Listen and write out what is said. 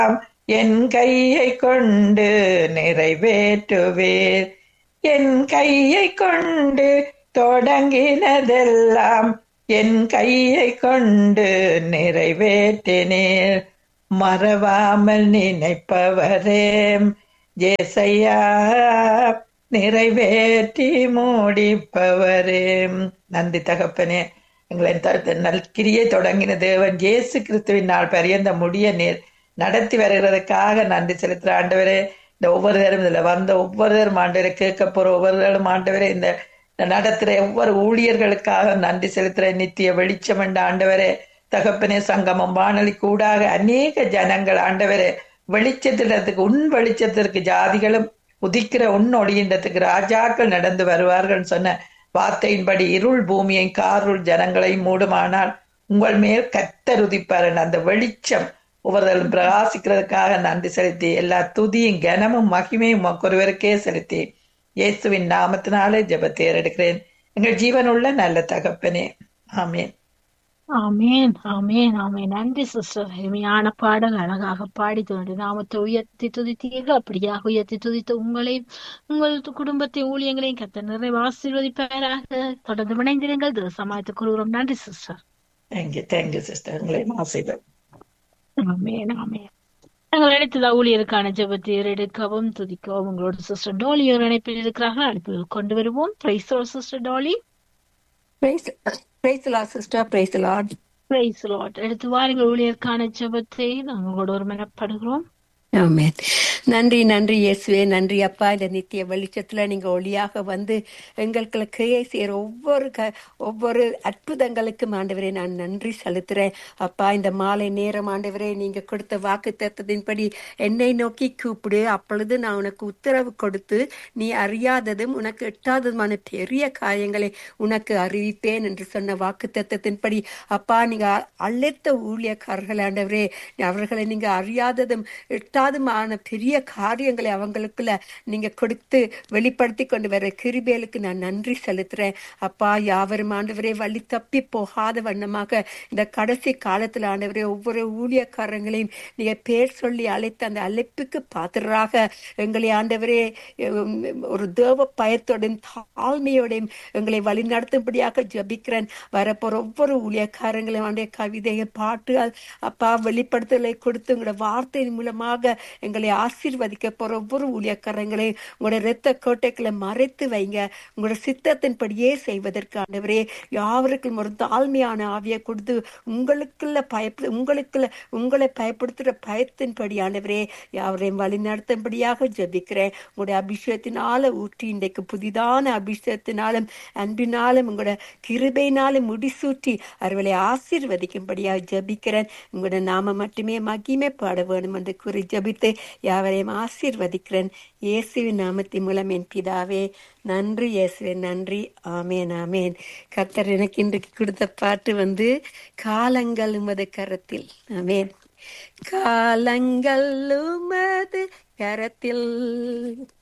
என் கையை கொண்டு நிறைவேற்றுவேர் என் கையை கொண்டு தொடங்கினதெல்லாம் என் கையை கொண்டு நிறைவேற்றினேர் மறவாமல் நினைப்பவரே ஜேசையா நிறைவேற்றி மூடிப்பவரே நன்றி தகப்பனே எங்களை த- நற்கிரியை தொடங்கின தேவன் இயேசு கிறிஸ்துவின் நாள் பரியந்த முடிய நீர் நடத்தி வருகிறதுக்காக நன்றி செலுத்துற ஆண்டவரே இந்த ஒவ்வொருத்தரும் இதுல வந்த ஒவ்வொருத்தரும் ஆண்டவரை கேட்க போற ஒவ்வொருத்தரும் ஆண்டவரே இந்த நடத்துற ஒவ்வொரு ஊழியர்களுக்காக நன்றி செலுத்துற நித்திய வெளிச்சம் என்ற ஆண்டவரே தகப்பனே சங்கமம் வானொலி கூடாக அநேக ஜனங்கள் ஆண்டவரே வெளிச்சத்திடத்துக்கு உன் வெளிச்சத்திற்கு ஜாதிகளும் உதிக்கிற உன் ஒளியின்றத்துக்கு ராஜாக்கள் நடந்து வருவார்கள் சொன்ன வார்த்தையின்படி இருள் பூமியை காருள் ஜனங்களை மூடுமானால் உங்கள் மேல் கத்தர் உதிப்பார் அந்த வெளிச்சம் ஒவ்வொருத்தரும் பிரகாசிக்கிறதுக்காக நன்றி செலுத்தி எல்லா துதியும் கனமும் மகிமையும் ஒருவருக்கே செலுத்தி இயேசுவின் நாமத்தினாலே ஜெபத்தை ஏறெடுக்கிறேன் எங்கள் ஜீவனுள்ள நல்ல தகப்பனே ஆமென் ஆமேன் ஆமேன் ஆமேன் நன்றி சிஸ்டர் எளிமையான பாடல் அழகாக பாடி தோன்றி நாமத்தை உயர்த்தி துதித்தீர்கள் அப்படியாக உயர்த்தி துதித்த உங்களையும் உங்கள் குடும்பத்தை ஊழியங்களையும் கத்த நிறைவு ஆசீர்வதிப்பாராக தொடர்ந்து இணைந்திருங்கள் தேசமாயத்து கூறுகிறோம் நன்றி சிஸ்டர் தேங்க்யூ தேங்க்யூ சிஸ்டர் உங்களையும் ஆசைகள் ஆமேன் ஆமேன் நாங்கள் அழைத்துள்ள ஊழியருக்கான ஜெபத்தை எடுக்கவும் துதிக்கவும் உங்களோட சிஸ்டர் டோலி ஒரு இணைப்பில் இருக்கிறார்கள் அழைப்பில் கொண்டு வருவோம் praise sister Dolly Praise, praise the Lord, sister. Praise the Lord. Praise lord எடுத்து வாருங்கள் ஊழியருக்கான ஜெபத்தை நாங்கள் உங்களோட ஒரு மனப்படுகிறோம் ஆமென் நன்றி நன்றி இயேசுவே நன்றி அப்பா இந்த நித்திய வெளிச்சத்துல நீங்க ஒளியாக வந்து எங்களுக்கு கிரியை செய்யற ஒவ்வொரு க ஒவ்வொரு அற்புதங்களுக்கும் ஆண்டவரே நான் நன்றி செலுத்துறேன் அப்பா இந்த மாலை நேரம் ஆண்டவரே நீங்க கொடுத்த வாக்கு தத்தத்தின்படி என்னை நோக்கி கூப்பிடு அப்பொழுது நான் உனக்கு உத்தரவு கொடுத்து நீ அறியாததும் உனக்கு எட்டாததுமான பெரிய காரியங்களை உனக்கு அறிவிப்பேன் என்று சொன்ன வாக்கு தத்தத்தின்படி அப்பா நீங்க அழைத்த ஊழியக்காரர்கள் ஆண்டவரே அவர்களை நீங்க அறியாததும் எட்டாதுமான பெரிய காரியங்களை அவங்களுக்குள்ள நீங்க கொடுத்து வெளிப்படுத்தி கொண்டு வர கிருபேலுக்கு நான் நன்றி செலுத்துறேன் அப்பா யாவரும் ஆண்டவரே வழி தப்பி போகாத வண்ணமாக இந்த கடைசி காலத்துல ஆண்டவரே ஒவ்வொரு ஊழியக்காரங்களையும் நீங்க பேர் சொல்லி அழைத்த அந்த அழைப்புக்கு பாத்திரராக எங்களை ஆண்டவரே உம், ஒரு தேவ பயத்தோடும் தாழ்மையோடையும் எங்களை வழி நடத்தும்படியாக ஜபிக்கிறேன் வரப்போற ஒவ்வொரு ஊழியக்காரங்களையும் ஆண்டே கவிதையை பாட்டு அ- அப்பா வெளிப்படுத்தலை கொடுத்து உங்களோட வார்த்தையின் மூலமாக எங்களை ஆசீர்வதிக்க போற ஒவ்வொரு ஊழியக்காரங்களையும் உங்களோட இரத்த கோட்டைகளை மறைத்து வைங்க உங்களோட சித்தத்தின்படியே செய்வதற்கு ஆண்டவரே யாவருக்கும் ஒரு தாழ்மையான ஆவியை கொடுத்து உங்களுக்குள்ள பயப்படு உங்களுக்குள்ள உங்களை பயப்படுத்துகிற பயத்தின்படி ஆண்டவரே யாவரையும் வழி நடத்தும்படியாக ஜெபிக்கிறேன் உங்களுடைய அபிஷேகத்தினால ஊற்றி இன்றைக்கு புதிதான அபிஷேகத்தினாலும் அன்பினாலும் உங்களோட கிருபையினாலும் முடிசூட்டி அவர்களை ஆசீர்வதிக்கும்படியாக ஜெபிக்கிறேன் உங்களோட நாம மட்டுமே மகிமை பாட வேணும் என்று கூறி ஜெபித்து யாவரையும் ஆசீர்வதிக்கிறேன் இயேசுவின் நாமத்தின் மூலம் என் பிதாவே நன்றி இயேசுவே நன்றி ஆமேன் ஆமேன் கர்த்தர் எனக்கு இன்றைக்கு கொடுத்த பாட்டு வந்து காலங்கள் உமது கரத்தில் ஆமேன் காலங்கள் உமது கரத்தில்